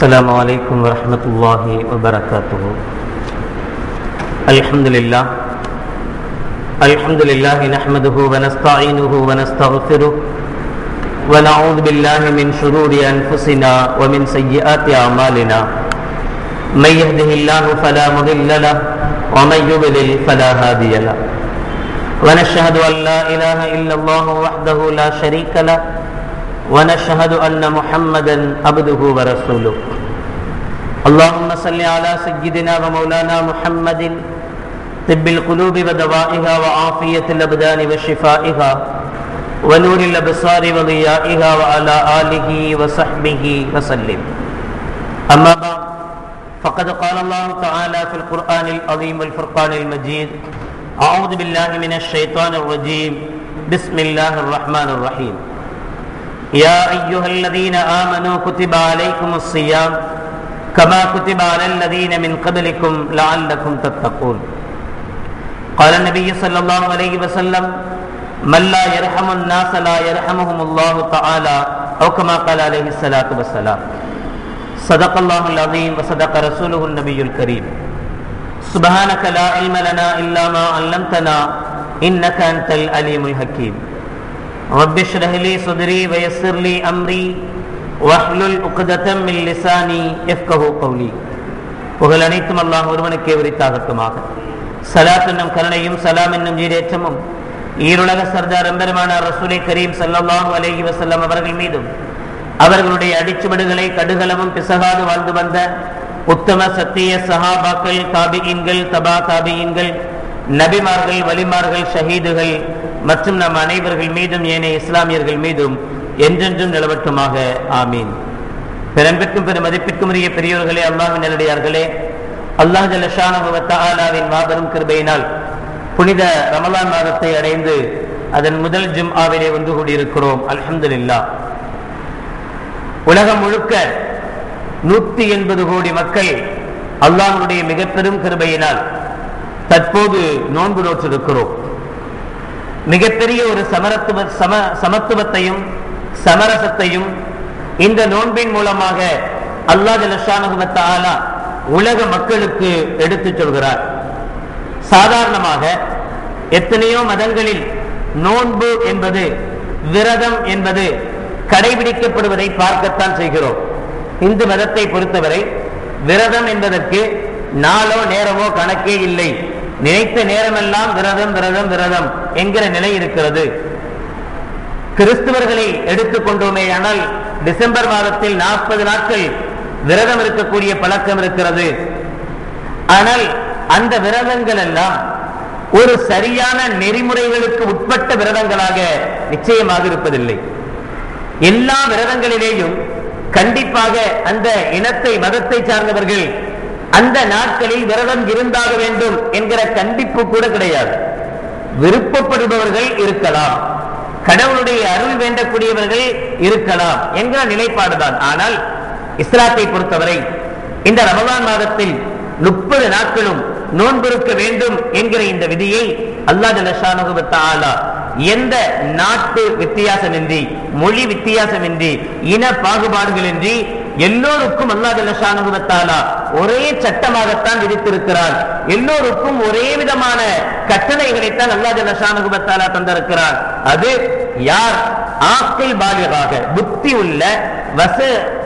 السلام عليكم ورحمة الله وبركاته الحمد لله الحمد لله نحمده ونستعينه ونستغفره ونعوذ بالله من شرور أنفسنا ومن سيئات أعمالنا من يهده الله فلا مضل له ومن يضلل فلا هادي له ونشهد أن لا إله إلا الله وحده لا شريك له ونشهد أن محمدا عبده ورسوله اللهم صل على سيدنا ومولانا محمد طب القلوب ودوائها وعافية الأبدان وشفائها ونور الأبصار وضيائها وعلى آله وصحبه وسلم أما بعد فقد قال الله تعالى في القرآن العظيم والفرقان المجيد أعوذ بالله من الشيطان الرجيم بسم الله الرحمن الرحيم يا أيها الذين آمنوا كتب عليكم الصيام كما كتب على الذين من قبلكم لعلكم تتقون قال النبي صلى الله عليه وسلم من لا يرحم الناس لا يرحمهم الله تعالى أو كما قال عليه الصلاة والسلام صدق الله العظيم وصدق رسوله النبي الكريم سبحانك لا علم لنا إلا ما علمتنا إنك أنت العليم الحكيم رب اشرح لي صدري ويسر لي أمري واحلل عقدة من لساني يفقه قولي புகழ் அனைத்தும் அல்லாஹ் ஒருவனுக்கே உரித்தாகட்டுமாக சலாத் என்னும் கருணையும் சலாம் என்னும் ஜீரேற்றமும் ஈருலக சர்தார் எம்பெருமானார் ரசூலை கரீம் சல்லல்லாஹு அலைஹி வஸல்லம் அவர்கள் மீதும் அவர்களுடைய அடிச்சுவடுகளை கடுகளமும் பிசகாது வாழ்ந்து வந்த உத்தம சத்திய சஹாபாக்கள் தாபியின்கள் தபா தாபியின்கள் நபிமார்கள் வலிமார்கள் ஷஹீதுகள் மற்றும் நம் அனைவர்கள் மீதும் ஏனைய இஸ்லாமியர்கள் மீதும் என்றென்றும் நிலவட்டுமாக ஆமீன் பெரும்பிற்கும் பெரும் மதிப்பிற்கும் உரிய பெரியோர்களே அல்லாஹின் நல்லடியார்களே அல்லாஹ் ஜலஷானவின் மாபெரும் கிருபையினால் புனித ரமலான் மாதத்தை அடைந்து அதன் முதல் ஜும் ஆவிலே வந்து கூடியிருக்கிறோம் அல்ஹம்துலில்லா உலகம் முழுக்க நூத்தி எண்பது கோடி மக்கள் அல்லாஹனுடைய மிக பெரும் கிருபையினால் தற்போது நோன்பு நோற்றிருக்கிறோம் மிகப்பெரிய ஒரு சமரத்துவ சம சமத்துவத்தையும் சமரசத்தையும் இந்த நோன்பின் மூலமாக அல்லா ஜலஷானுவத்தாலா உலக மக்களுக்கு எடுத்துச் சொல்கிறார் சாதாரணமாக எத்தனையோ மதங்களில் நோன்பு என்பது விரதம் என்பது கடைபிடிக்கப்படுவதை பார்க்கத்தான் செய்கிறோம் இந்து மதத்தை பொறுத்தவரை விரதம் என்பதற்கு நாளோ நேரமோ கணக்கே இல்லை நினைத்த நேரமெல்லாம் விரதம் விரதம் விரதம் என்கிற நிலை இருக்கிறது கிறிஸ்துவர்களை எடுத்துக்கொண்டோமே ஆனால் டிசம்பர் மாதத்தில் நாற்பது நாட்கள் விரதம் இருக்கக்கூடிய பழக்கம் இருக்கிறது ஆனால் அந்த விரதங்கள் எல்லாம் ஒரு சரியான நெறிமுறைகளுக்கு உட்பட்ட விரதங்களாக நிச்சயமாக இருப்பதில்லை எல்லா விரதங்களிலேயும் கண்டிப்பாக அந்த இனத்தை மதத்தை சார்ந்தவர்கள் அந்த நாட்களில் விரதம் இருந்தாக வேண்டும் என்கிற கண்டிப்பு கூட கிடையாது விருப்பப்படுபவர்கள் இருக்கலாம் கடவுளுடைய அருள் வேண்டக்கூடியவர்கள் இருக்கலாம் என்கிற நிலைப்பாடுதான் ஆனால் இஸ்லாத்தை பொறுத்தவரை இந்த ரமலான் மாதத்தில் முப்பது நாட்களும் நோன்பிருக்க வேண்டும் என்கிற இந்த விதியை அல்லா ஜலஷானுபத்தாலா எந்த நாட்டு வித்தியாசமின்றி மொழி வித்தியாசமின்றி இன பாகுபாடுகளின்றி எல்லோருக்கும் அல்லா ஜலஷானுபத்தாலா ஒரே சட்டமாகத்தான் விதித்திருக்கிறார் எல்லோருக்கும் ஒரே விதமான கட்டளைகளைத்தான் அல்லா ஜலஷானுபத்தாலா தந்திருக்கிறார் அது யார் ஆக்கில் பாலியராக புத்தி உள்ள வச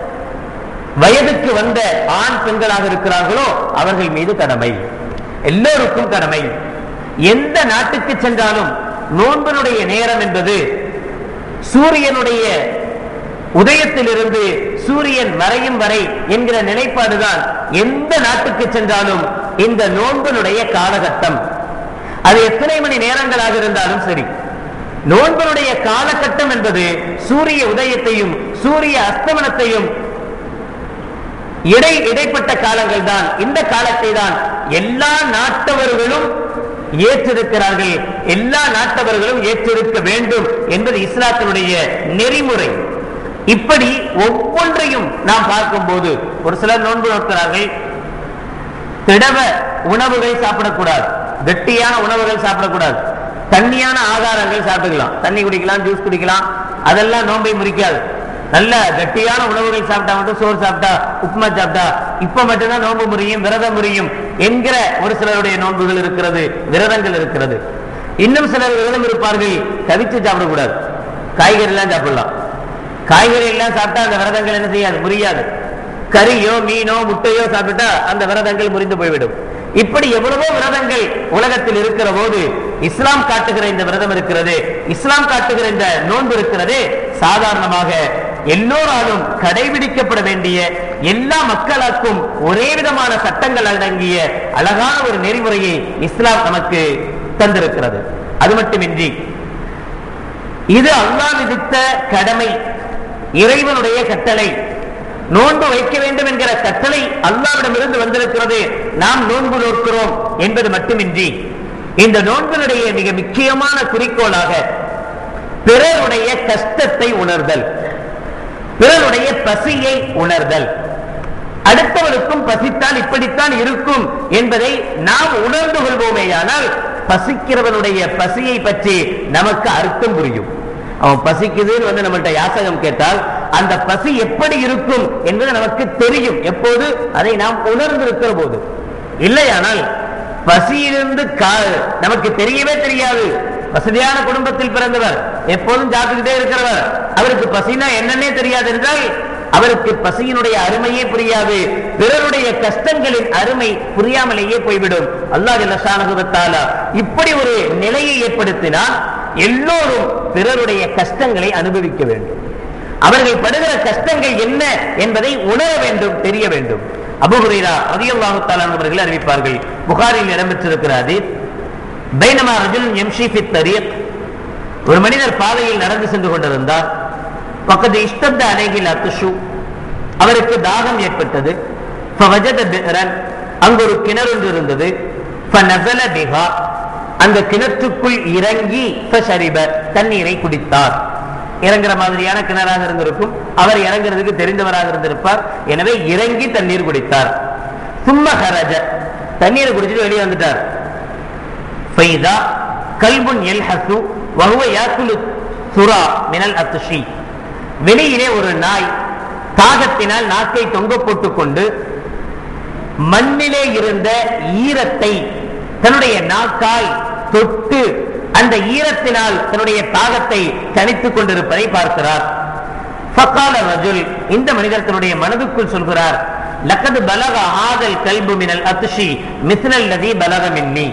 வயதுக்கு வந்த ஆண் பெண்களாக இருக்கிறார்களோ அவர்கள் மீது கடமை எல்லோருக்கும் கடமை எந்த நாட்டுக்கு சென்றாலும் நோன்பனுடைய நேரம் என்பது சூரியனுடைய உதயத்திலிருந்து சூரியன் மறையும் வரை என்கிற நிலைப்பாடுதான் எந்த நாட்டுக்கு சென்றாலும் இந்த நோன்பனுடைய காலகட்டம் அது எத்தனை மணி நேரங்களாக இருந்தாலும் சரி நோன்பனுடைய காலகட்டம் என்பது சூரிய உதயத்தையும் சூரிய அஸ்தமனத்தையும் இடை இடைப்பட்ட காலங்கள் தான் இந்த காலத்தை தான் எல்லா நாட்டவர்களும் ஏற்றிருக்கிறார்கள் எல்லா நாட்டவர்களும் ஏற்றிருக்க வேண்டும் என்பது இஸ்லாத்தினுடைய நெறிமுறை இப்படி ஒவ்வொன்றையும் நாம் பார்க்கும் போது ஒரு சிலர் நோன்பு நோக்கிறார்கள் திடவ உணவுகள் சாப்பிடக்கூடாது கெட்டியான உணவுகள் சாப்பிடக்கூடாது தண்ணியான ஆகாரங்கள் சாப்பிட்டுக்கலாம் தண்ணி குடிக்கலாம் ஜூஸ் குடிக்கலாம் அதெல்லாம் நோன்பை முறிக்காது நல்ல கட்டியான உணவுகள் சாப்பிட்டா மட்டும் சோறு சாப்பிட்டா உப்புமா சாப்பிட்டா இப்ப மட்டும்தான் நோன்பு முறியும் விரதம் முறியும் என்கிற ஒரு சிலருடைய நோன்புகள் இருக்கிறது விரதங்கள் இருக்கிறது இன்னும் சிலர் விரதம் இருப்பார்கள் கவிச்சு சாப்பிடக்கூடாது காய்கறி எல்லாம் சாப்பிடலாம் காய்கறி எல்லாம் சாப்பிட்டா அந்த விரதங்கள் என்ன செய்யாது முறியாது கறியோ மீனோ முட்டையோ சாப்பிட்டா அந்த விரதங்கள் முறிந்து போய்விடும் இப்படி எவ்வளவோ விரதங்கள் உலகத்தில் இருக்கிற போது இஸ்லாம் காட்டுகிற இந்த விரதம் இருக்கிறது இஸ்லாம் காட்டுகிற இந்த நோன்பு இருக்கிறது சாதாரணமாக எல்லோராலும் கடைபிடிக்கப்பட வேண்டிய எல்லா மக்களுக்கும் ஒரே விதமான சட்டங்கள் அடங்கிய அழகான ஒரு நெறிமுறையை இஸ்லாம் நமக்கு தந்திருக்கிறது அது மட்டுமின்றி இது அல்லாஹ் விதித்த கடமை இறைவனுடைய கட்டளை நோன்பு வைக்க வேண்டும் என்கிற கட்டளை அல்லாவிடமிருந்து வந்திருக்கிறது நாம் நோன்பு நோக்கிறோம் என்பது மட்டுமின்றி இந்த நோன்பினுடைய மிக முக்கியமான குறிக்கோளாக பிறருடைய கஷ்டத்தை உணர்தல் பிறருடைய பசியை உணர்தல் அடுத்தவருக்கும் பசித்தால் இப்படித்தான் இருக்கும் என்பதை நாம் உணர்ந்து கொள்வோமேயானால் பசிக்கிறவனுடைய பசியை பற்றி நமக்கு அர்த்தம் புரியும் அவன் பசிக்குதுன்னு வந்து நம்மள்ட்ட யாசகம் கேட்டால் அந்த பசி எப்படி இருக்கும் என்பது நமக்கு தெரியும் எப்போது அதை நாம் உணர்ந்திருக்கிற போது இல்லையானால் பசியிலிருந்து கா- நமக்கு தெரியவே தெரியாது வசதியான குடும்பத்தில் பிறந்தவர் எப்போதும் சாப்பிட்டுக்கிட்டே இருக்கிறவர் அவருக்கு பசினா என்னன்னே தெரியாது என்றால் அவருக்கு பசியினுடைய அருமையே புரியாது பிறருடைய கஷ்டங்களின் அருமை புரியாமலேயே போய்விடும் அல்லாஹ் ஜல்லஷானஹுவத்தால இப்படி ஒரு நிலையை ஏற்படுத்தினால் எல்லோரும் பிறருடைய கஷ்டங்களை அனுபவிக்க வேண்டும் அவர்கள் படுகிற கஷ்டங்கள் என்ன என்பதை உணர வேண்டும் தெரிய வேண்டும் அபு ஹுரைரா ரலியல்லாஹு தஆலா அவர்கள் அறிவிப்பார்கள் புகாரில் இடம்பெற்றிருக்கிற ஹதீஸ் பைனமா ரஜுல் யம்ஷி ஃபி தரீக் ஒரு மனிதர் பாதையில் நடந்து சென்று கொண்டிருந்தார் பக்கத்து இஷ்டத்த அலைகில் அத்துஷு அவருக்கு தாகம் ஏற்பட்டது ஃபவஜத பிஹ்ரன் அங்கு ஒரு கிணறு ஒன்று இருந்தது ஃபநஸல பிஹா அந்த கிணற்றுக்குள் இறங்கி ஃபஷரிப தண்ணீரை குடித்தார் இறங்குற மாதிரியான கிணறாக இருந்திருக்கும் அவர் இறங்குறதுக்கு தெரிந்தவராக இருந்திருப்பார் எனவே இறங்கி தண்ணீர் குடித்தார் சும்ம ஹரஜ தண்ணீரை குடிச்சிட்டு வெளியே வந்துட்டார் ஃபைதா கல்புன் எல்ஹசு வஹுவ யாக்குலு சுரா மினல் அத்துஷி வெளியிலே ஒரு நாய் தாகத்தினால் நாக்கை தொங்க போட்டுக் கொண்டு மண்ணிலே இருந்த ஈரத்தை தன்னுடைய நாக்கால் தொட்டு அந்த ஈரத்தினால் தன்னுடைய தாகத்தை தணித்துக் கொண்டிருப்பதை பார்க்கிறார் ஃபக்கால ரஜுல் இந்த மனிதர் தன்னுடைய மனதுக்குள் சொல்கிறார் லக்கது பலக ஆதல் கல்பு மினல் அத்துஷி மிஸ்னல் நதி பலக மின்னி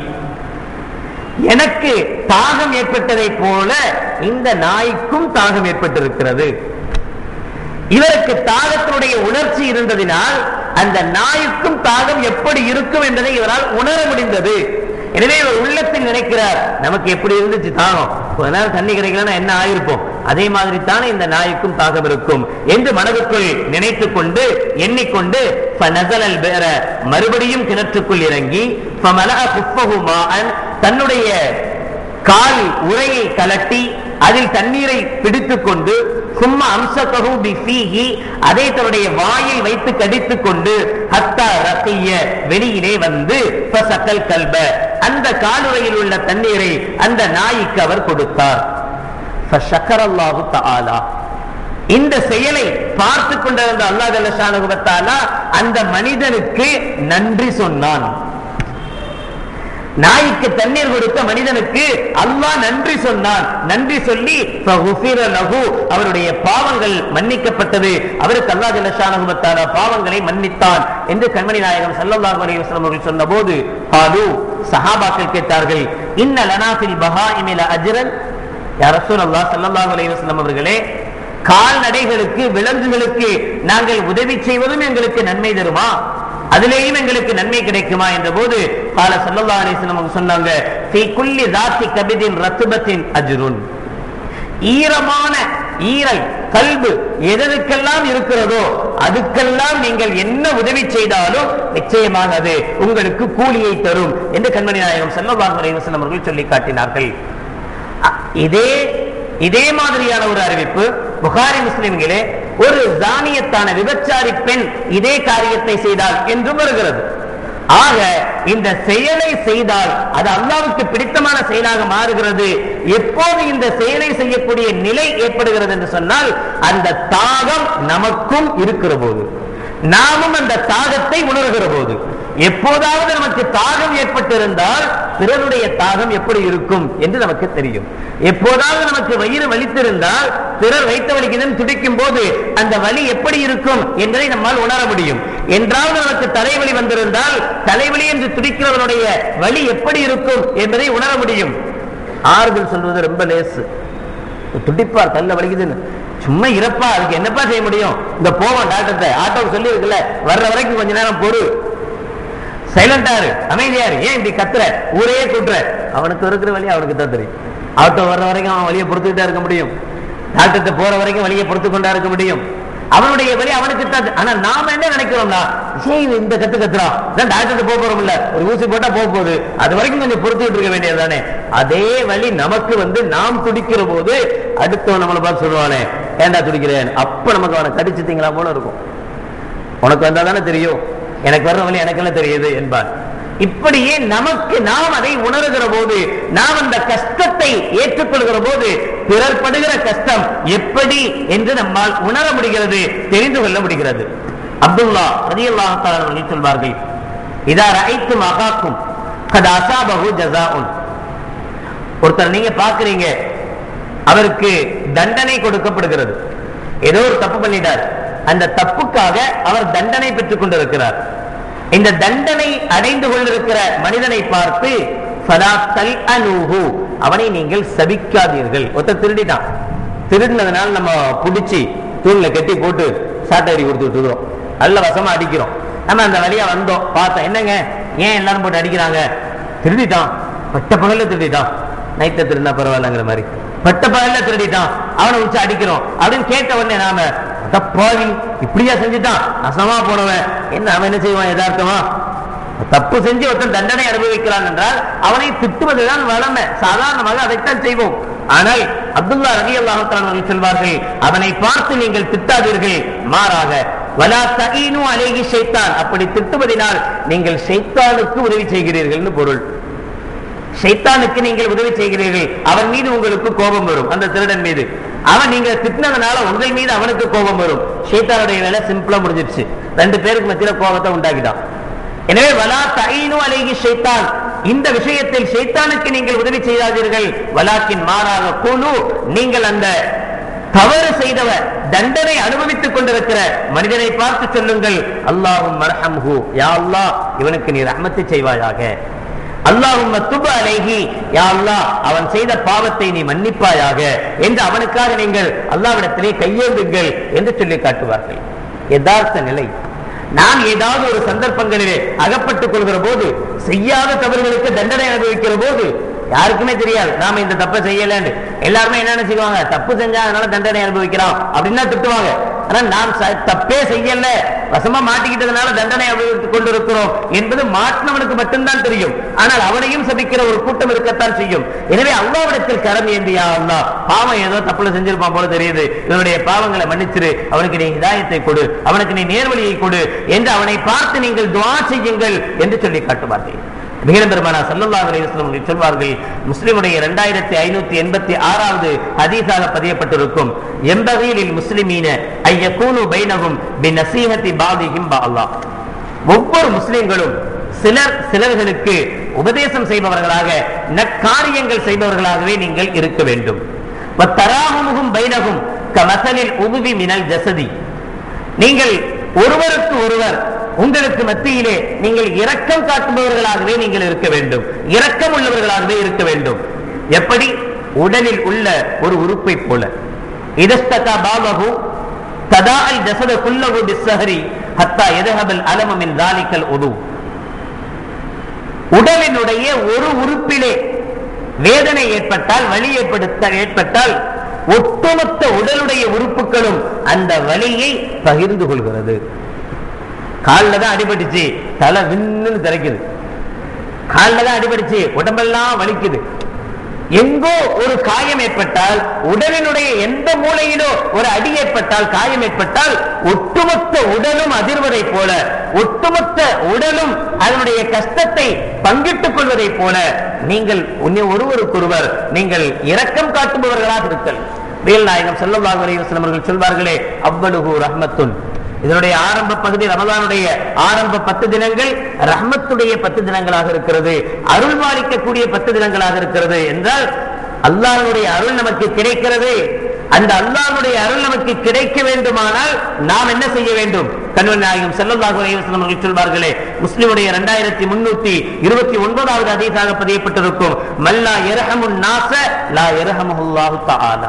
எனக்கு தாகம் ஏற்பட்டதை போல இந்த நாய்க்கும் தாகம் ஏற்பட்டிருக்கிறது இவருக்கு தாகத்தினுடைய உணர்ச்சி இருந்ததினால் அந்த நாய்க்கும் தாகம் எப்படி இருக்கும் என்பதை இவரால் உணர முடிந்தது எனவே இவர் உள்ளத்தில் நினைக்கிறார் நமக்கு எப்படி இருந்துச்சு தாகம் கொஞ்ச நேரம் தண்ணி கிடைக்கலன்னா என்ன ஆயிருப்போம் அதே மாதிரி தானே இந்த நாய்க்கும் தாகம் இருக்கும் என்று மனதுக்குள் நினைத்துக் கொண்டு எண்ணிக்கொண்டு ஃபநஸலல் பிஹ்ர, மறுபடியும் கிணற்றுக்குள் இறங்கி ஃபமலஅ குஃபஹு மாஅன், தன்னுடைய கால் உரையை கலட்டி அதில் தண்ணீரை பிடித்துக் கொண்டு சும்மா அம்சகஹு பிஃபீஹி அதை தன்னுடைய வாயில் வைத்து கடித்துக் கொண்டு ஹத்தா ரத்திய வெளியிலே வந்து ஃபசக்கல் கல்ப அந்த காலுறையில் உள்ள தண்ணீரை அந்த நாய்க்கு அவர் கொடுத்தார் ஃபஷக்கரல்லாஹு தஆலா இந்த செயலை பார்த்து கொண்டிருந்த அல்லாஹ் ஜல்லஷானஹு வ தஆலா அந்த மனிதனுக்கு நன்றி சொன்னான் நாய்க்கு தண்ணீர் கொடுத்த மனிதனுக்கு அல்லாஹ் நன்றி சொன்னான் நன்றி சொல்லி ஃபகுஃபிர லஹு, அவருடைய பாவங்கள் மன்னிக்கப்பட்டது அவருக்கு அல்லாஹ் ஜல்லஷானஹு வ தஆலா பாவங்களை மன்னித்தான் என்று கண்மணி நாயகம் ஸல்லல்லாஹு அலைஹி வஸல்லம் அவர்கள் சொன்னபோது காலு சஹாபாக்கள் கேட்டார்கள் இன்ன லனா ஃபில் பஹாயிமில அஜ்ரன் யா ரசூலல்லாஹ் ஸல்லல்லாஹு அலைஹி வஸல்லம் அவர்களே கால்நடைகளுக்கு விலங்குகளுக்கு நாங்கள் உதவி செய்வதும் எங்களுக்கு நன்மை தருமா அதிலேயும் எங்களுக்கு நன்மை கிடைக்குமா என்ற போது கால சல்லல்லா அலிஸ்லம் அவங்க சொன்னாங்க "ஃபீ குல்லி தாத்தி கபிதின் ரத்துபத்தின் அஜ்ருன் ஈரமான ஈரல் கல்பு எதற்கெல்லாம் இருக்கிறதோ அதுக்கெல்லாம் நீங்கள் என்ன உதவி செய்தாலும் நிச்சயமாக அது உங்களுக்கு கூலியை தரும் என்று கண்மணி நாயகம் செல்லவாங்க அலைவசம் அவர்கள் சொல்லி காட்டினார்கள் அ- இதே இதே மாதிரியான ஒரு அறிவிப்பு புகாரி முஸ்லிம்களே ஒரு ஜானியத்தான விபச்சாரி பெண் இதே காரியத்தை செய்தால் என்றும் வருகிறது ஆக இந்த செயலை செய்தால் அது அல்லாவுக்கு பிடித்தமான செயலாக மாறுகிறது எப்போது இந்த செயலை செய்யக்கூடிய நிலை ஏற்படுகிறது என்று சொன்னால் அந்த தாகம் நமக்கும் இருக்கிற போது நாமும் அந்த தாகத்தை உணர்கிற போது எப்போதாவது நமக்கு தாகம் ஏற்பட்டிருந்தால் பிறருடைய தாகம் எப்படி இருக்கும் என்று நமக்கு தெரியும் எப்போதாவது நமக்கு வயிறு வலித்திருந்தால் பிறர் வைத்த வலிக்குதுன்னு துடிக்கும் போது அந்த வலி எப்படி இருக்கும் என்பதை நம்மால் உணர முடியும் என்றாவது நமக்கு தலைவலி வந்திருந்தால் தலைவலி என்று துடிக்கிறவனுடைய வலி எப்படி இருக்கும் என்பதை உணர முடியும் ஆறுதல் சொல்வது ரொம்ப லேசு துடிப்பார் தள்ள வலிக்குதுன்னு சும்மா இறப்பா அதுக்கு என்னப்பா செய்ய முடியும் இந்த போவோம் டாக்டர்கிட்ட ஆட்டோக்கு சொல்லி இருக்குல்ல வர்ற வரைக்கும் கொஞ்ச நேரம் பொறு சைலண்டாரு அமைதியாரு ஏன் இப்படி கத்துற ஊரையே கூட்டுற அவனுக்கு இருக்கிற வழி அவனுக்கு தான் தெரியும் ஆட்டோ வர்ற வரைக்கும் அவன் வழியை பொறுத்துக்கிட்டே இருக்க முடியும் டாக்டர்கிட்ட போற வரைக்கும் வழியை பொறுத்து கொண்டா இருக்க முடியும் அவனுடைய வழி அவனுக்கு தான் ஆனா நாம என்ன நினைக்கிறோம்னா சரி இவன் இந்த கத்து கத்துறான் தான் டாக்டர் போக போறோம் இல்ல ஒரு ஊசி போட்டா போக போகுது அது வரைக்கும் கொஞ்சம் பொறுத்துக்கிட்டு இருக்க வேண்டியது தானே அதே வழி நமக்கு வந்து நாம் துடிக்கிற போது அடுத்தவன் நம்மளை பார்த்து சொல்லுவானே ஏன்டா துடிக்கிறேன் அப்ப நமக்கு அவனை கடிச்சு திங்களா போல இருக்கும் உனக்கு வந்தா தானே தெரியும் எனக்கு வர்ற வழி எனக்கெல்லாம் தெரியுது என்பார் இப்படியே நமக்கு நாம் அதை உணர்கிற போது நாம் அந்த கஷ்டத்தை ஏற்றுக்கொள்கிற போது பிறர் படுகிற கஷ்டம் எப்படி என்று நம்மால் உணர முடிகிறது தெரிந்து கொள்ள முடிகிறது அப்துல்லா ரதியல்லாஹு சொல்வார்கள் இதா ரைத்து மகாக்கும் கத அசாபகு ஜசாஉன் ஒருத்தர் நீங்க பாக்குறீங்க அவருக்கு தண்டனை கொடுக்கப்படுகிறது ஏதோ ஒரு தப்பு பண்ணிட்டார் அந்த தப்புக்காக அவர் தண்டனை பெற்றுக் கொண்டிருக்கிறார் இந்த தண்டனை அடைந்து கொண்டிருக்கிற மனிதனை பார்த்து ஃபலா தல்அனூஹு, அவனை நீங்கள் சபிக்காதீர்கள் ஒருத்தர் திருடிட்டான் திருடினதுனால நம்ம புடிச்சு தூண்ல கட்டி போட்டு சாட்டை அடி கொடுத்துட்டு இருக்கிறோம் நல்ல வசமா அடிக்கிறோம் நம்ம அந்த வழியா வந்தோம் பார்த்தோம் என்னங்க ஏன் எல்லாரும் போட்டு அடிக்கிறாங்க திருடிட்டான் பட்ட பகல்ல திருடிட்டான் நைட்ட திருந்தா பரவாயில்லங்கிற மாதிரி பட்ட பகல்ல திருடிட்டான் அவனை வச்சு அடிக்கிறோம் அப்படின்னு கேட்ட உடனே நாம தப்பாவி இப்படியா செஞ்சுட்டான் அசமா போனவன் என்ன அவன் என்ன செய்வான் யதார்த்தமா தப்பு செஞ்சு ஒருத்தன் தண்டனை அனுபவிக்கிறான் என்றால் அவனை திட்டுவதுதான் வளமை சாதாரணமாக அதைத்தான் செய்வோம் ஆனால் அப்துல்லா ரவி அல்லாஹான் சொல்வார்கள் அவனை பார்த்து நீங்கள் திட்டாதீர்கள் மாறாக வலா தகீனு அலேகி ஷைத்தான் அப்படி திட்டுவதினால் நீங்கள் ஷைத்தானுக்கு உதவி செய்கிறீர்கள்னு பொருள் ஷைத்தானுக்கு நீங்கள் உதவி செய்கிறீர்கள் அவன் மீது உங்களுக்கு கோபம் வரும் அந்த திருடன் மீது அவன் நீங்க திட்டினதுனால உங்கள் மீது அவனுக்கு கோபம் வரும் ஷைத்தானுடைய வேலை சிம்பிளா முடிஞ்சிருச்சு ரெண்டு பேருக்கு மத்தியில கோபத்தை உண்டாக்கிட்டான் எனவே வலா தஈனு அலைகி ஷைத்தான் இந்த விஷயத்தில் ஷைத்தானுக்கு நீங்கள் உதவி செய்யாதீர்கள் வலாக்கின் மாறாக குழு நீங்கள் அந்த தவறு செய்தவர் தண்டனை அனுபவித்துக் கொண்டிருக்கிற மனிதனை பார்த்து சொல்லுங்கள் அல்லாஹும் மர்ஹம்ஹு யா அல்லாஹ் இவனுக்கு நீ ரஹ்மத்து செய்வாயாக அல்லாஹும் துப அலைஹி யா அல்லாஹ் அவன் செய்த பாவத்தை நீ மன்னிப்பாயாக என்று அவனுக்காக நீங்கள் அல்லாவிடத்திலே கையேந்துங்கள் என்று சொல்லி காட்டுவார்கள் யதார்த்த நிலை நாம் ஏதாவது ஒரு சந்தர்ப்பங்களிலே அகப்பட்டுக் கொள்கிற போது செய்யாத தவறுகளுக்கு தண்டனை அனுபவிக்கிற போது யாருக்குமே தெரியாது நாம இந்த தப்பை செய்யலன்னு எல்லாருமே என்ன செய்வாங்க தப்பு செஞ்சா அதனால தண்டனை அனுபவிக்கிறோம் அப்படின்னு தான் திட்டுவாங்க ஆனா நாம் ச- தப்பே செய்யல வசமா மாட்டிக்கிட்டதுனால தண்டனை அனுபவித்துக் கொண்டிருக்கிறோம் என்பது மாட்டினவனுக்கு மட்டும்தான் தெரியும் ஆனால் அவனையும் சபிக்கிற ஒரு கூட்டம் இருக்கத்தான் செய்யும் எனவே அல்லாவிடத்தில் கரம் ஏந்தியா அல்லா பாவம் ஏதோ தப்புல செஞ்சிருப்பான் போல தெரியுது இவனுடைய பாவங்களை மன்னிச்சிரு அவனுக்கு நீ ஹிதாயத்தை கொடு அவனுக்கு நீ நேர்வழியை கொடு என்று அவனை பார்த்து நீங்கள் துவா செய்யுங்கள் என்று சொல்லி காட்டுவார்கள் மிகிரம் பெருமானா சல்லல்லாஹு அலைஹி வஸல்லம் அவர்கள் சொல்வார்கள் முஸ்லிமுடைய இரண்டாயிரத்தி ஐநூத்தி எண்பத்தி ஆறாவது ஹதீஸாக பதியப்பட்டிருக்கும் எம்பகையில் முஸ்லிமீன ஐயக்கூனு பைனகும் பி நசீஹத்தி பாதிஹிம் அல்லாஹ் ஒவ்வொரு முஸ்லிம்களும் சிலர் சிலர்களுக்கு உபதேசம் செய்பவர்களாக நற்காரியங்கள் செய்பவர்களாகவே நீங்கள் இருக்க வேண்டும் தராகுமுகும் பைனகும் கமசலில் உபவி மினல் ஜசதி நீங்கள் ஒருவருக்கு ஒருவர் உங்களுக்கு மத்தியிலே நீங்கள் இரக்கம் காட்டுபவர்களாகவே நீங்கள் இருக்க வேண்டும் இரக்கம் உள்ளவர்களாகவே இருக்க வேண்டும் எப்படி உடலில் உள்ள ஒரு உறுப்பை போல இதஸ்தகா பாபகு ததா அல் ஜசத குல்லகு பிஸ்ஸஹரி ஹத்தா எதஹபல் அலம மின் தாலிக்கல் உது உடலினுடைய ஒரு உறுப்பிலே வேதனை ஏற்பட்டால் வலி ஏற்படுத்த ஏற்பட்டால் ஒட்டுமொத்த உடலுடைய உறுப்புகளும் அந்த வலியை பகிர்ந்து கொள்கிறது காலில் தான் அடிபட்டுச்சு தலை விண்ணுன்னு திறக்குது காலில் தான் அடிபட்டுச்சு உடம்பெல்லாம் வலிக்குது எங்கோ ஒரு காயம் ஏற்பட்டால் உடலினுடைய எந்த மூலையிலோ ஒரு அடி ஏற்பட்டால் காயம் ஏற்பட்டால் ஒட்டுமொத்த உடலும் அதிர்வதை போல ஒட்டுமொத்த உடலும் அதனுடைய கஷ்டத்தை பங்கிட்டுக் கொள்வதை போல நீங்கள் உன்னை ஒருவருக்கொருவர் நீங்கள் இரக்கம் காட்டுபவர்களாக இருத்தல் வேல் நாயகம் செல்லல்லாஹு அலைஹி வஸல்லம் அவர்கள் சொல்வார்களே அவ்வளுகு ரஹ்மத்துன் இதனுடைய ஆரம்ப பகுதி ரமதானுடைய ஆரம்ப பத்து தினங்கள் ரஹ்மத்துடைய பத்து தினங்களாக இருக்கிறது அருள் பாலிக்கக்கூடிய பத்து தினங்களாக இருக்கிறது என்றால் அல்லாஹ்வுடைய அருள் நமக்கு கிடைக்கிறது அந்த அல்லாஹ்வுடைய அருள் நமக்கு கிடைக்க வேண்டுமானால் நாம் என்ன செய்ய வேண்டும் கண்வன் நாயகம் செல்லல்லாஹு அலைஹி வஸல்லம் அவர்கள் சொல்வார்களே முஸ்லிமுடைய இரண்டாயிரத்தி முன்னூத்தி இருபத்தி ஒன்பதாவது அதிகாக பதியப்பட்டிருக்கும் மல்லா எரஹமுன் நாச லா எரஹமுல்லாஹு தஆலா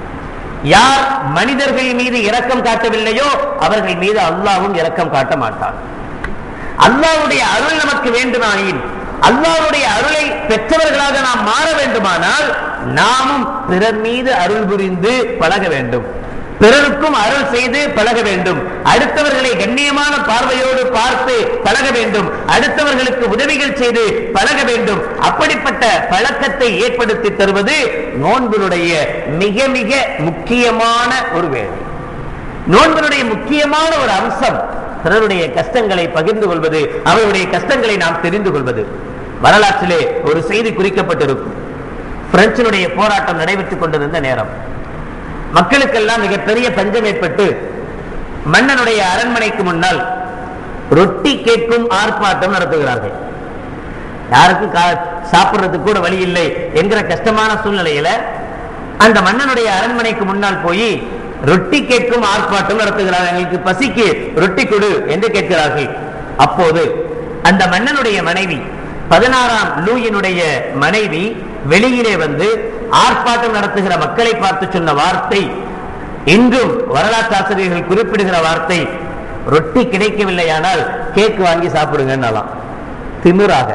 யார் மனிதர்கள் மீது இரக்கம் காட்டவில்லையோ அவர்கள் மீது அல்லாவும் இரக்கம் காட்ட மாட்டார் அல்லாவுடைய அருள் நமக்கு வேண்டுமாயின் அல்லாவுடைய அருளை பெற்றவர்களாக நாம் மாற வேண்டுமானால் நாமும் பிறர் மீது அருள் புரிந்து பழக வேண்டும் பிறருக்கும் அருள் செய்து பழக வேண்டும் அடுத்தவர்களை கண்ணியமான பார்வையோடு பார்த்து பழக வேண்டும் அடுத்தவர்களுக்கு உதவிகள் செய்து பழக வேண்டும் அப்படிப்பட்ட பழக்கத்தை ஏற்படுத்தி தருவது நோன்பினுடைய மிக மிக முக்கியமான ஒரு வேலை நோன்பினுடைய முக்கியமான ஒரு அம்சம் பிறருடைய கஷ்டங்களை பகிர்ந்து கொள்வது அவருடைய கஷ்டங்களை நாம் தெரிந்து கொள்வது வரலாற்றிலே ஒரு செய்தி குறிக்கப்பட்டிருக்கும் பிரெஞ்சினுடைய போராட்டம் நடைபெற்றுக் கொண்டிருந்த நேரம் மக்களுக்கெல்லாம் மிகப்பெரிய பஞ்சம் ஏற்பட்டு மன்னனுடைய அரண்மனைக்கு முன்னால் ரொட்டி கேட்கும் ஆர்ப்பாட்டம் நடத்துகிறார்கள் யாருக்கும் கா- சாப்பிடுறதுக்கு கூட வழி இல்லை என்கிற கஷ்டமான சூழ்நிலையில அந்த மன்னனுடைய அரண்மனைக்கு முன்னால் போய் ரொட்டி கேட்கும் ஆர்ப்பாட்டம் நடத்துகிறார்கள் எங்களுக்கு பசிக்கு ரொட்டி கொடு என்று கேட்கிறார்கள் அப்போது அந்த மன்னனுடைய மனைவி பதினாறாம் லூயினுடைய மனைவி வெளியிலே வந்து ஆர்ப்பாட்டம் நடத்துகிற மக்களை பார்த்து சொன்ன வார்த்தை இன்றும் வரலாற்று ஆசிரியர்கள் குறிப்பிடுகிற வார்த்தை ரொட்டி கிடைக்கவில்லையானால் கேக் வாங்கி சாப்பிடுங்கன்னாலாம் திமிராக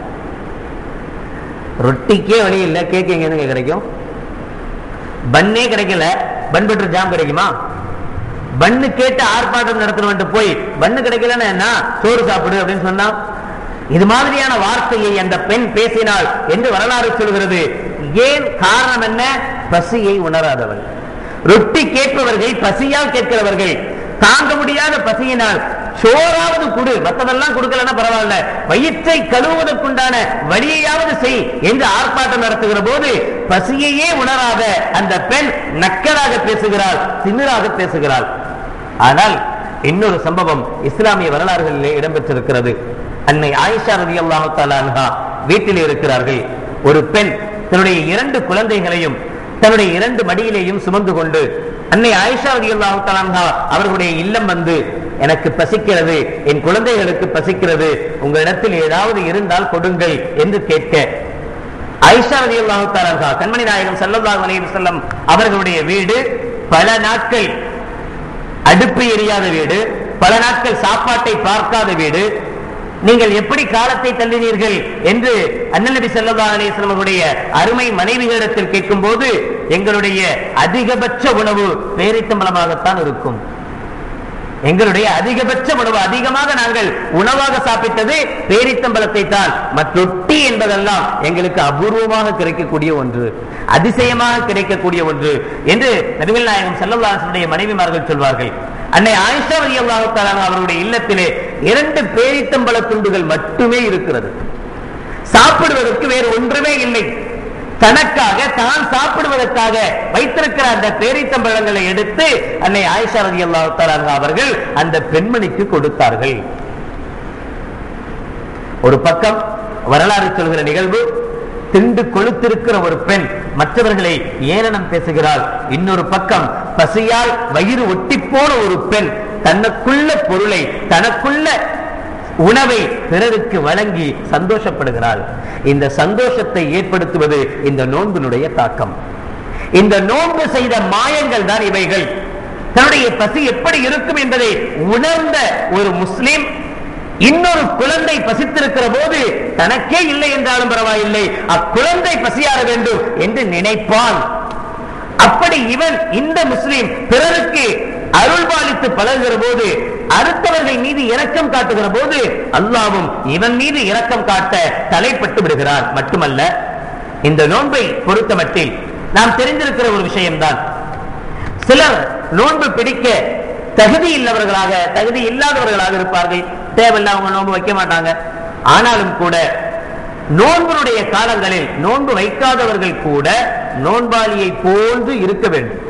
ரொட்டிக்கே வழி இல்லை கேக் எங்க இருந்து கிடைக்கும் பன்னே கிடைக்கல பன் பட்டர் ஜாம் கிடைக்குமா பண்ணு கேட்டு ஆர்ப்பாட்டம் நடத்தணும் போய் பண்ணு கிடைக்கலன்னா என்ன சோறு சாப்பிடு அப்படின்னு சொன்னா இது மாதிரியான வார்த்தையை அந்த பெண் பேசினாள் என்று வரலாறு சொல்கிறது ஏன் காரணம் என்ன பசியை உணராதவள் ரொட்டி கேட்பவர்கள் பசியால் கேட்கிறவர்கள் தாங்க முடியாத பசியினால் சோறாவது கொடு மற்றதெல்லாம் கொடுக்கலன்னா பரவாயில்ல வயிற்றை கழுவுவதற்குண்டான வழியையாவது செய் என்று ஆர்ப்பாட்டம் நடத்துகிற போது பசியையே உணராத அந்த பெண் நக்கலாக பேசுகிறாள் திமிராக பேசுகிறாள் ஆனால் இன்னொரு சம்பவம் இஸ்லாமிய வரலாறுகளிலே இடம்பெற்றிருக்கிறது அன்னை ஆயிஷா ரதி அல்லாஹு வீட்டில் இருக்கிறார்கள் ஒரு பெண் தன்னுடைய இரண்டு குழந்தைகளையும் தன்னுடைய இரண்டு மடியிலேயும் சுமந்து கொண்டு அன்னை ஆயிஷா ரதி அல்லாஹு அவர்களுடைய இல்லம் வந்து எனக்கு பசிக்கிறது என் குழந்தைகளுக்கு பசிக்கிறது உங்களிடத்தில் ஏதாவது இருந்தால் கொடுங்கள் என்று கேட்க ஐஷா ரதி அல்லாஹு கண்மணி நாயகம் ஸல்லல்லாஹு அலைஹி வஸல்லம் அவர்களுடைய வீடு பல நாட்கள் அடுப்பு எரியாத வீடு பல நாட்கள் சாப்பாட்டை பார்க்காத வீடு நீங்கள் எப்படி காலத்தை தள்ளினீர்கள் என்று அண்ணநபி ஸல்லல்லாஹு அலைஹி வஸல்லம் அவருடைய அருமை மனைவிகளிடத்தில் கேட்கும்போது எங்களுடைய அதிகபட்ச உணவு பேரித்தம்பளமாகத்தான் இருக்கும் எங்களுடைய அதிகபட்ச உணவு அதிகமாக நாங்கள் உணவாக சாப்பிட்டது பேரித்தம்பலத்தை தான் மற்றொட்டி என்பதெல்லாம் எங்களுக்கு அபூர்வமாக கிடைக்கக்கூடிய ஒன்று அதிசயமாக கிடைக்கக்கூடிய ஒன்று என்று நபிகள் நாயகம் செல்லல்லாசனுடைய மனைவிமார்கள் சொல்வார்கள் அன்னை ஆயிஷா ரலியல்லாஹு தஆலா அவருடைய இல்லத்திலே இரண்டு பேரித்தம்பல துண்டுகள் மட்டுமே இருக்கிறது சாப்பிடுவதற்கு வேறு ஒன்றுமே இல்லை தனக்காக தான் சாப்பிடுவதற்காக வைத்திருக்கிற அந்த பேரித்தம்பழங்களை எடுத்து அன்னை ஆயிஷா ரதி அல்லாஹ் அவர்கள் அந்த பெண்மணிக்கு கொடுத்தார்கள் ஒரு பக்கம் வரலாறு சொல்கிற நிகழ்வு திண்டு கொளுத்திருக்கிற ஒரு பெண் மற்றவர்களை ஏளனம் பேசுகிறாள் இன்னொரு பக்கம் பசியால் வயிறு ஒட்டிப்போன ஒரு பெண் தனக்குள்ள பொருளை தனக்குள்ள உணவை பிறருக்கு வழங்கி சந்தோஷப்படுகிறாள் இந்த சந்தோஷத்தை ஏற்படுத்துவது இந்த நோன்பினுடைய தாக்கம் இந்த நோன்பு செய்த மாயங்கள் தான் இவைகள் தன்னுடைய பசி எப்படி இருக்கும் என்பதை உணர்ந்த ஒரு முஸ்லிம் இன்னொரு குழந்தை பசித்திருக்கிற போது தனக்கே இல்லை என்றாலும் பரவாயில்லை அக்குழந்தை பசியாற வேண்டும் என்று நினைப்பான் அப்படி இவன் இந்த முஸ்லிம் பிறருக்கு அருள்பாலித்து பழகுகிற போது அடுத்தவர்கள் மீது இரக்கம் காட்டுகிற போது அல்லாவும் இவன் மீது இரக்கம் காட்ட தலைப்பட்டு விடுகிறார் மட்டுமல்ல இந்த நோன்பை பொறுத்தமட்டில் நாம் தெரிந்திருக்கிற ஒரு விஷயம்தான் சிலர் நோன்பு பிடிக்க தகுதி இல்லவர்களாக தகுதி இல்லாதவர்களாக இருப்பார்கள் தேவையில்ல அவங்க நோன்பு வைக்க மாட்டாங்க ஆனாலும் கூட நோன்புடைய காலங்களில் நோன்பு வைக்காதவர்கள் கூட நோன்பாளியை போன்று இருக்க வேண்டும்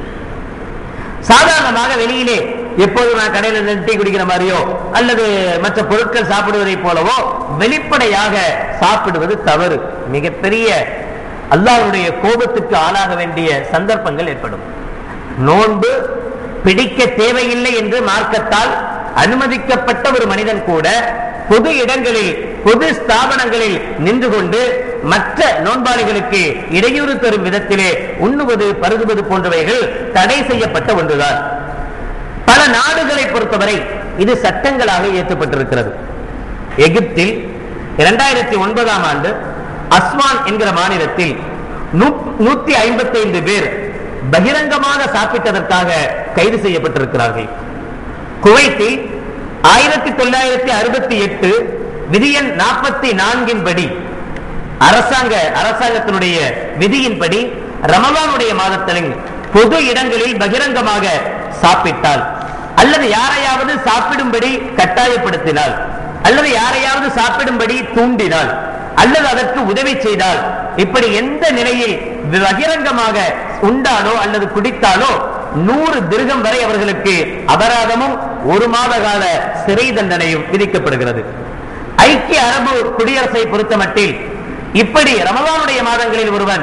சாதாரணமாக வெளியிலே எப்போது நான் கடையில இருந்து டீ குடிக்கிற மாதிரியோ அல்லது மற்ற பொருட்கள் சாப்பிடுவதை போலவோ வெளிப்படையாக சாப்பிடுவது தவறு மிகப்பெரிய அல்லாஹ்வுடைய கோபத்துக்கு ஆளாக வேண்டிய சந்தர்ப்பங்கள் ஏற்படும் நோன்பு பிடிக்க தேவையில்லை என்று மார்க்கத்தால் அனுமதிக்கப்பட்ட ஒரு மனிதன் கூட பொது இடங்களில் பொது ஸ்தாபனங்களில் நின்று கொண்டு மற்ற நோன்பாளிகளுக்கு இடையூறு தரும் விதத்திலே உண்ணுவது பருகுவது போன்றவைகள் தடை செய்யப்பட்ட ஒன்றுதான் பல நாடுகளை பொறுத்தவரை இது சட்டங்களாக ஏற்றப்பட்டிருக்கிறது எகிப்தில் இரண்டாயிரத்தி ஒன்பதாம் ஆண்டு அஸ்வான் என்கிற மாநிலத்தில் நூத்தி ஐம்பத்தி ஐந்து பேர் பகிரங்கமாக சாப்பிட்டதற்காக கைது செய்யப்பட்டிருக்கிறார்கள் குவைத்தில் ஆயிரத்தி தொள்ளாயிரத்தி அறுபத்தி எட்டு விதியன் நாற்பத்தி நான்கின் படி அரசாங்க அரசாங்கத்தினுடைய விதியின்படி ரமலானுடைய மாதத்தில் பொது இடங்களில் பகிரங்கமாக சாப்பிட்டால் அல்லது யாரையாவது சாப்பிடும்படி கட்டாயப்படுத்தினால் அல்லது யாரையாவது சாப்பிடும்படி தூண்டினால் அல்லது அதற்கு உதவி செய்தால் இப்படி எந்த நிலையில் பகிரங்கமாக உண்டாலோ அல்லது குடித்தாலோ நூறு திருகம் வரை அவர்களுக்கு அபராதமும் ஒரு மாத கால சிறை தண்டனையும் விதிக்கப்படுகிறது ஐக்கிய அரபு குடியரசை பொறுத்தமட்டில் இப்படி ரமலானுடைய மாதங்களில் ஒருவன்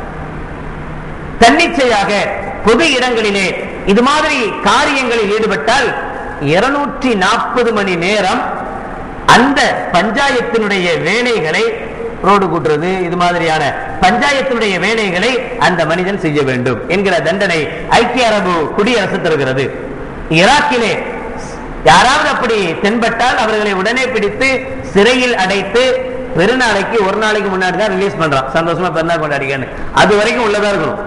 தன்னிச்சையாக பொது இடங்களிலே இது மாதிரி காரியங்களில் ஈடுபட்டால் இருநூற்றி நாற்பது மணி நேரம் அந்த பஞ்சாயத்தினுடைய வேலைகளை ரோடு கூட்டுறது இது மாதிரியான பஞ்சாயத்தினுடைய வேலைகளை அந்த மனிதன் செய்ய வேண்டும் என்கிற தண்டனை ஐக்கிய அரபு குடியரசு தருகிறது ஈராக்கிலே யாராவது அப்படி தென்பட்டால் அவர்களை உடனே பிடித்து சிறையில் அடைத்து பெருநாளைக்கு ஒரு நாளைக்கு முன்னாடி தான் ரிலீஸ் பண்றான் சந்தோஷமா பெருநாள் கொண்டாடிக்கன்னு அது வரைக்கும் உள்ளதா இருக்கணும்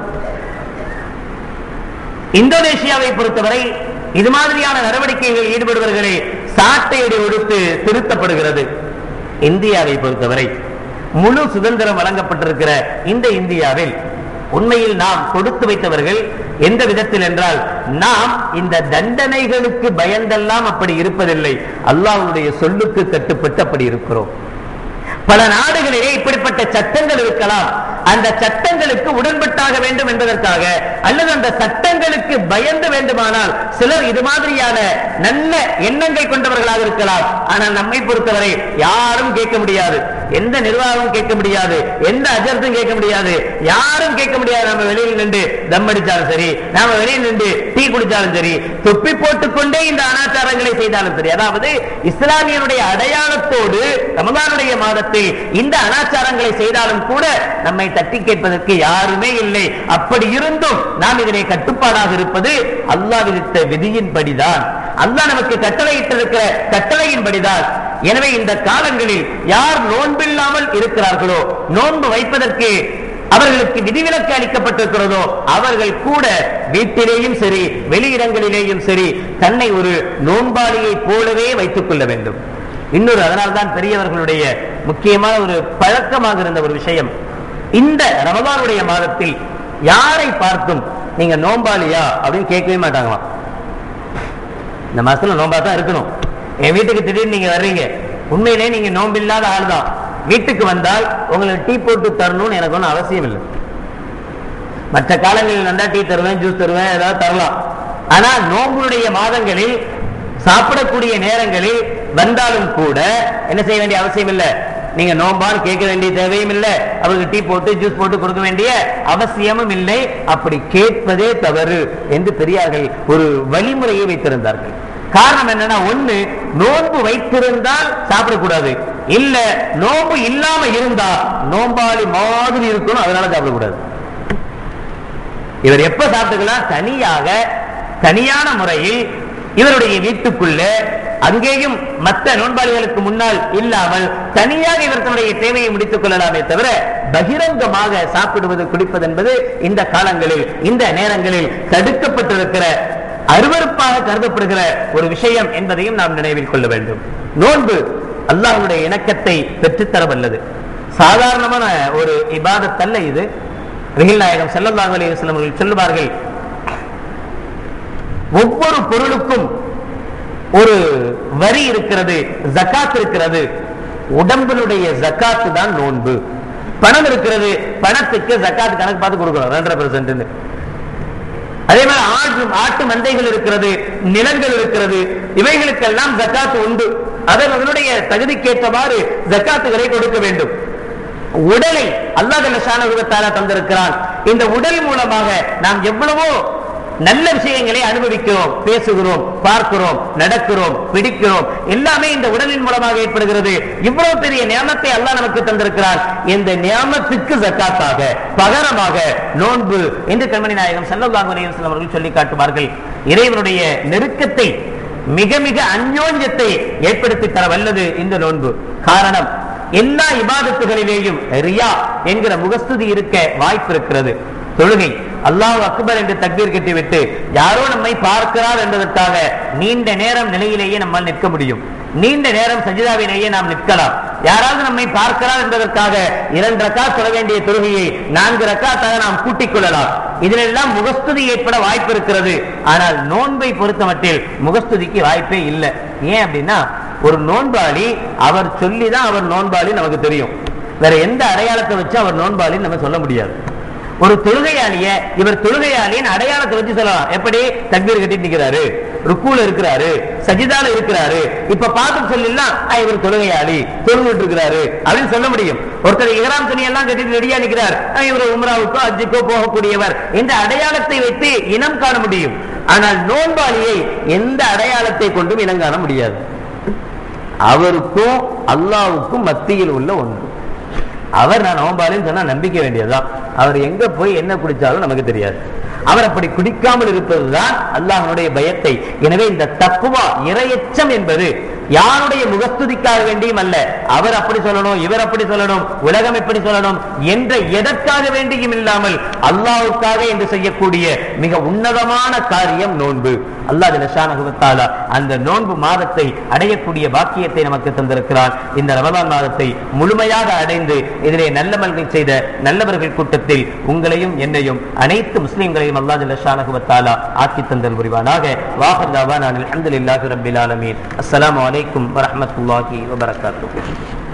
இந்தோனேஷியாவை பொறுத்தவரை இது மாதிரியான நடவடிக்கைகளில் ஈடுபடுபவர்களை சாட்டையடி ஒடுத்து திருத்தப்படுகிறது இந்தியாவை பொறுத்தவரை முழு சுதந்திரம் வழங்கப்பட்டிருக்கிற இந்த இந்தியாவில் உண்மையில் நாம் கொடுத்து வைத்தவர்கள் எந்த விதத்தில் என்றால் நாம் இந்த தண்டனைகளுக்கு பயந்தெல்லாம் அப்படி இருப்பதில்லை அல்லாஹ்வுடைய சொல்லுக்கு கட்டுப்பட்டு அப்படி இருக்கிறோம் பல நாடுகளிலே இப்படிப்பட்ட சட்டங்கள் இருக்கலாம் அந்த சட்டங்களுக்கு உடன்பட்டாக வேண்டும் என்பதற்காக அல்லது அந்த சட்டங்களுக்கு பயந்து வேண்டுமானால் சிலர் இது மாதிரியான நல்ல எண்ணங்கள் கொண்டவர்களாக இருக்கலாம் ஆனால் நம்மை பொறுத்தவரை யாரும் கேட்க முடியாது எந்த நிர்வாகமும் கேட்க முடியாது எந்த அஜர்த்தும் கேட்க முடியாது யாரும் கேட்க முடியாது நம்ம வெளியில் நின்று தம் அடிச்சாலும் சரி நாம வெளியில் நின்று டீ குடிச்சாலும் சரி தொப்பி போட்டுக்கொண்டே இந்த அனாச்சாரங்களை செய்தாலும் சரி அதாவது இஸ்லாமியனுடைய அடையாளத்தோடு ரமதானுடைய மாதத்தில் இந்த அனாச்சாரங்களை செய்தாலும் கூட நம்மை தட்டி கேட்பதற்கு யாருமே இல்லை அப்படி இருந்தும் நாம் இதனை கட்டுப்பாடாக இருப்பது அல்லாஹ் விதித்த விதியின்படிதான் அல்லாஹ் நமக்கு கட்டளையிட்டிருக்கிற கட்டளையின்படிதான் எனவே இந்த காலங்களில் யார் நோன்பில்லாமல் இருக்கிறார்களோ நோன்பு வைப்பதற்கு அவர்களுக்கு விதிவிலக்கு அளிக்கப்பட்டிருக்கிறதோ அவர்கள் கூட வீட்டிலேயும் சரி வெளியிடங்களிலேயும் சரி தன்னை ஒரு நோன்பாளியை போலவே வைத்துக் கொள்ள வேண்டும் இன்னொரு அதனால்தான் பெரியவர்களுடைய முக்கியமான ஒரு பழக்கமாக இருந்த ஒரு விஷயம் இந்த ரமதானுடைய மாதத்தில் யாரை பார்த்தும் நீங்க நோம்பாளியா அப்படின்னு கேட்கவே மாட்டாங்களாம் இந்த மாசத்துல நோம்பா தான் இருக்கணும் என் வீட்டுக்கு திடீர்னு நீங்க வர்றீங்க உண்மையிலே நீங்க நோம்பில்லாத ஆள் தான் வீட்டுக்கு வந்தால் உங்களுக்கு டீ போட்டு தரணும்னு எனக்கு ஒன்றும் அவசியம் இல்லை மற்ற காலங்களில் வந்தா டீ தருவேன் ஜூஸ் தருவேன் ஏதாவது தரலாம் ஆனா நோம்புடைய மாதங்களில் சாப்பிடக்கூடிய நேரங்களில் வந்தாலும் கூட என்ன செய்ய வேண்டிய அவசியம் இல்லை நீங்க நோம்பான்னு கேட்க வேண்டிய தேவையும் இல்லை அவருக்கு டீ போட்டு ஜூஸ் போட்டு கொடுக்க வேண்டிய அவசியமும் இல்லை அப்படி கேட்பதே தவறு என்று பெரியார்கள் ஒரு வழிமுறையை வைத்திருந்தார்கள் காரணம் என்னன்னா ஒண்ணு நோன்பு வைத்திருந்தால் சாப்பிடக்கூடாது இல்ல நோன்பு இல்லாம இருந்தா நோம்பாளி மாதிரி இருக்கணும் அதனால சாப்பிடக்கூடாது இவர் எப்ப சாப்பிட்டுக்கலாம் தனியாக தனியான முறையில் இவருடைய வீட்டுக்குள்ள அங்கேயும் மற்ற நோன்பாளிகளுக்கு முன்னால் இல்லாமல் தனியாக இவர் தன்னுடைய தேவையை முடித்துக் கொள்ளலாமே தவிர பகிரங்கமாக சாப்பிடுவது குடிப்பது என்பது இந்த காலங்களில் இந்த நேரங்களில் தடுக்கப்பட்டிருக்கிற அருவருப்பாக கருதப்படுகிற ஒரு விஷயம் என்பதையும் நாம் நினைவில் கொள்ள வேண்டும் நோன்பு அல்லாஹ்வுடைய இணக்கத்தை பெற்றுத்தர வல்லது சாதாரணமான ஒரு இபாதத் அல்ல இது ரஹில் நாயகம் ஸல்லல்லாஹு அலைஹி வஸல்லம் அவர்கள் சொல்லுவார்கள் ஒவ்வொரு பொருளுக்கும் ஒரு வரி இருக்கிறது ஜக்காத் இருக்கிறது உடம்பினுடைய ஜக்காத்து தான் நோன்பு பணம் இருக்கிறது பணத்துக்கு ஜக்காத் கணக்கு பார்த்து கொடுக்கணும் ரெண்டரை பெர்சென்ட் அதே மாதிரி ஆட்டு ஆட்டு மந்தைகள் இருக்கிறது நிலங்கள் இருக்கிறது இவைகளுக்கெல்லாம் ஜக்காத்து உண்டு அதன் அதனுடைய தகுதிக்கேற்றவாறு ஜக்காத்துகளை கொடுக்க வேண்டும் உடலை அல்லாஹ் தந்திருக்கிறான் இந்த உடல் மூலமாக நாம் எவ்வளவோ நல்ல விஷயங்களை அனுபவிக்கிறோம் பேசுகிறோம் பார்க்கிறோம் நடக்கிறோம் பிடிக்கிறோம் எல்லாமே இந்த உடலின் மூலமாக ஏற்படுகிறது இவ்வளவு பெரிய நியமத்தை அல்லாஹ் நமக்கு தந்திருக்கிறார் இந்த நியமத்துக்கு ஜக்காத்தாக பகரமாக நோன்பு என்று கண்மணி நாயகம் ஸல்லல்லாஹு அலைஹி வஸல்லம் அவர்கள் சொல்லி காட்டுவார்கள் இறைவனுடைய நெருக்கத்தை மிக மிக அந்யோன்யத்தை ஏற்படுத்தி தர வல்லது இந்த நோன்பு காரணம் எல்லா இபாதத்துகளிலேயும் ரியா என்கிற முகஸ்துதி இருக்க வாய்ப்பு இருக்கிறது தொழுகை அல்லாஹ் அக்பர் என்று தக்பீர் கட்டிவிட்டு யாரோ நம்மை பார்க்கிறார் என்பதற்காக நீண்ட நேரம் நிலையிலேயே நம்மால் நிற்க முடியும் நீண்ட நேரம் சஜிதாவிலேயே நாம் நிற்கலாம் யாராவது நம்மை பார்க்கிறார் என்பதற்காக இரண்டு ரக்கா சொல்ல வேண்டிய தொழுகையை நான்கு ரக்காத்தாக நாம் கூட்டிக் கொள்ளலாம் இதிலெல்லாம் முகஸ்துதி ஏற்பட வாய்ப்பு இருக்கிறது ஆனால் நோன்பை பொறுத்த மட்டில் முகஸ்துதிக்கு வாய்ப்பே இல்லை ஏன் அப்படின்னா ஒரு நோன்பாளி அவர் சொல்லிதான் அவர் நோன்பாளி நமக்கு தெரியும் வேற எந்த அடையாளத்தை வச்சு அவர் நோன்பாளின்னு நம்ம சொல்ல முடியாது ஒரு தொழுகையாளிய இவர் தொழுகையாளியின் அடையாளத்தை வச்சு சொல்லலாம் எப்படி தக்பீர் கட்டிட்டு நிக்கிறாரு ருக்கூல இருக்கிறாரு சஜிதால இருக்கிறாரு இப்ப பார்த்து சொல்லலாம் "ஆ, இவர் தொழுகையாளி தொழுகிட்டு இருக்கிறாரு அப்படின்னு சொல்ல முடியும் ஒருத்தர் இகராம் துணி எல்லாம் கட்டிட்டு ரெடியா நிக்கிறார் "ஆ, இவர் உம்ராவுக்கோ அஜிக்கோ போகக்கூடியவர் என்ற அடையாளத்தை வைத்து இனம் காண முடியும் ஆனால் நோன்பாளியை எந்த அடையாளத்தை கொண்டும் இனம் காண முடியாது அவருக்கும் அல்லாவுக்கும் மத்தியில் உள்ள ஒன்று அவர் நான் நோம்பாளின்னு சொன்னா நம்பிக்க வேண்டியதுதான் அவர் எங்க போய் என்ன குடிச்சாலும் நமக்கு தெரியாது அவர் அப்படி குடிக்காமல் இருப்பதுதான் அல்லாஹ்வுடைய பயத்தை எனவே இந்த தக்குவா இரையச்சம் என்பது யாருடைய முகஸ்துதிக்காக வேண்டியும் அல்ல அவர் அப்படி சொல்லணும் இவர் அப்படி சொல்லணும் உலகம் எப்படி சொல்லணும் என்ற எதற்காக வேண்டியும் இல்லாமல் அல்லாஹ்வுக்காக என்று செய்யக்கூடிய மிக உன்னதமான காரியம் நோன்பு அல்லாஹ் நிஷானகுவத்தாலா அந்த நோன்பு மாதத்தை அடையக்கூடிய பாக்கியத்தை நமக்கு தந்திருக்கிறார் இந்த ரமலான் மாதத்தை முழுமையாக அடைந்து இதிலே நல்லமல்கள் செய்த நல்லவர்கள் கூட்டத்தில் உங்களையும் என்னையும் அனைத்து முஸ்லிம்களையும் அல்லாஹ் நிஷானகுவத்தாலா ஆக்கி தந்தல் புரிவானாக வாஹர் தாவான் அல்ஹம்துலில்லாஹி ரப்பில் ஆலமீன் அஸ்ஸலாமு அலைக்கும் வரஹ்மத்துல்லாஹி வபரகாத்துஹு